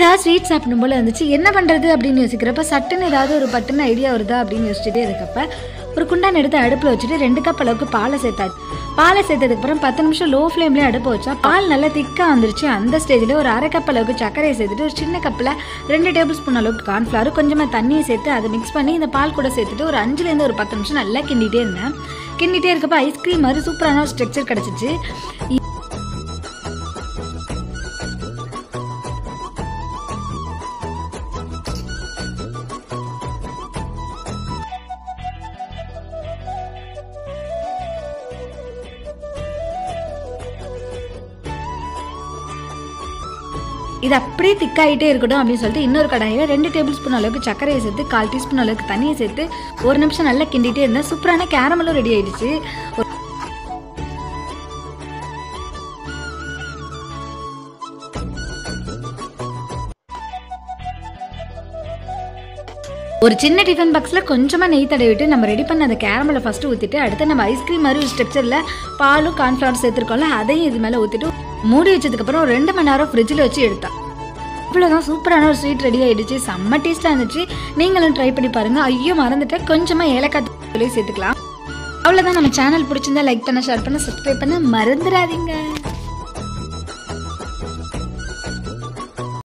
ஏதாவது ஸ்வீட் சாப்பிடணும் போல இருந்துச்சு என்ன பண்ணுறது அப்படின்னு யோசிக்கிறப்ப சட்டுன்னு ஏதாவது ஒரு பட்டுன்னு ஐடியா வருதா அப்படின்னு யோசிச்சுட்டே இருக்கப்ப ஒரு குண்டான் எடுத்து அடுப்பில் வச்சுட்டு ரெண்டு கப் அளவுக்கு பாலை சேர்த்தாச்சு பாலை சேர்த்ததுக்கு அப்புறம் பத்து நிமிஷம் லோ ஃப்ளேம்லேயே அடுப்பு வச்சா பால் நல்லா திக்காக வந்துருச்சு அந்த ஸ்டேஜில் ஒரு அரை கப் அளவுக்கு சர்க்கரையை சேர்த்துட்டு ஒரு சின்ன கப்பில் ரெண்டு டேபிள் ஸ்பூன் அளவுக்கு கார்ன்ஃப்ளவர் கொஞ்சமாக தண்ணியை சேர்த்து அதை மிக்ஸ் பண்ணி இந்த பால் கூட சேர்த்துட்டு ஒரு அஞ்சுலேருந்து ஒரு பத்து நிமிஷம் நல்லா கிண்டிகிட்டே இருந்தேன் கிண்டிகிட்டே இருக்கப்ப ஐஸ்கிரீம் மாதிரி சூப்பரான ஒரு ஸ்ட்ரக்சர் கிடச்சிச்சு இது அப்படியே திக்காயிட்டே இருக்கட்டும் அப்படின்னு சொல்லிட்டு இன்னொரு கடாயில் ரெண்டு டேபிள் ஸ்பூன் அளவுக்கு சர்க்கரையை சேர்த்து கால் டீஸ்பூன் அளவுக்கு தண்ணியை சேர்த்து ஒரு நிமிஷம் நல்லா கிண்டிகிட்டே இருந்தேன் சூப்பரான கேரமலும் ரெடி ஆயிடுச்சு ஒரு- ஒரு சின்ன டிஃபன் பாக்ஸில் கொஞ்சமாக நெய் தடவிட்டு நம்ம ரெடி பண்ண அந்த கேரமலை ஃபஸ்ட்டு ஊற்றிட்டு அடுத்து நம்ம ஐஸ்கிரீம் மாதிரி ஒரு ஸ்ட்ரக்சரில் பாலும் கார்ன்ஃப்ளவர் சேர்த்துருக்கோம்ல அதையும் இது மேலே ஊற்றிட்டு மூடி வச்சதுக்கப்புறம் ஒரு ரெண்டு மணி நேரம் ஃப்ரிட்ஜில் வச்சு எடுத்தேன் இவ்வளோதான் சூப்பரான ஒரு ஸ்வீட் ரெடி ஆயிடுச்சு செம்ம டேஸ்ட்டாக இருந்துச்சு நீங்களும் ட்ரை பண்ணி பாருங்கள் ஐயோ மறந்துட்டேன் கொஞ்சமாக ஏலக்காய் தூளையும் சேர்த்துக்கலாம் அவ்வளோதான் நம்ம சேனல் பிடிச்சிருந்தா லைக் பண்ண ஷேர் பண்ண சப்ஸ்கிரைப் பண்ண மறந்துடாதீங்க